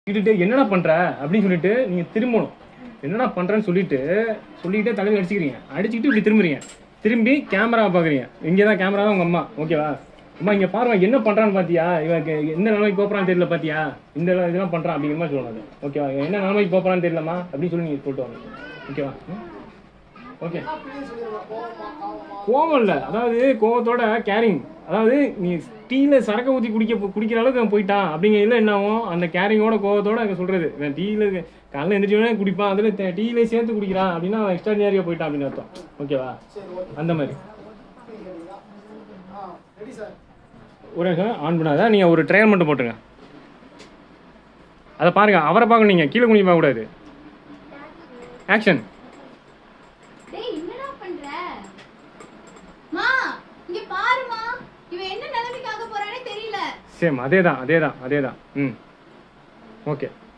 சொல்லிட்டு என்னடா பண்ற அப்படின்னு சொல்லிட்டு நீங்க திரும்பணும் என்னடா பண்றேன்னு சொல்லிட்டு சொல்லிக்கிட்டே தலையில அடிச்சுக்கிறீங்க அடிச்சுக்கிட்டு இப்படி திரும்புறீங்க திரும்பி கேமராவை பாக்குறீங்க இங்கே தான் கேமரா தான் உங்க அம்மா ஓகேவா அம்மா இங்க பாருங்க என்ன பண்றான்னு பாத்தியா இவன் கே- எந்த நிலைமைக்கு போறான்னு தெரியல பாத்தியா இந்த இதெல்லாம் இதெல்லாம் பண்றான் அப்படிங்கிற மாதிரி சொல்லணும் அது ஓகேவா இவன் என்ன நிலைமைக்கு போறான்னு தெரியலம்மா அப்படின்னு சொல்லி நீங்க சொல்லிட்டு வாங்க ஓகேவா ம்? ஓகே கோவம் இல்லை அதாவது கோவத்தோட கேரிங் அதாவது நீ டீல சரக்கு ஊற்றி குடிக்க குடிக்கிற அளவுக்கு அவன் போயிட்டான் அப்படிங்கிறதுல என்ன ஆகும் அந்த கேரிங்கோட கோவத்தோட அங்கே சொல்றது இவன் டீல காலைல எந்திரிச்சோடனே குடிப்பான் அதில் டீல சேர்த்து குடிக்கிறான் அப்படின்னா அவன் எக்ஸ்ட்ராடினரியாக போயிட்டான் அப்படின்னு அர்த்தம் ஓகேவா அந்த மாதிரி ஒரு நிமிஷம் ஆன் பண்ணாத நீங்கள் ஒரு ட்ரையல் மட்டும் போட்டுருங்க அதை பாருங்க அவரை பார்க்கணும் நீங்கள் கீழே குனிய பார்க்கக்கூடாது ஆக்ஷன் டேய் என்னடா பண்ற மா இங்க பாருமா இவன் என்ன நிலைமைக்கு ஆக போறானே தெரியல சேம் அதே தான் அதே தான் அதே தான் ம் ஓகே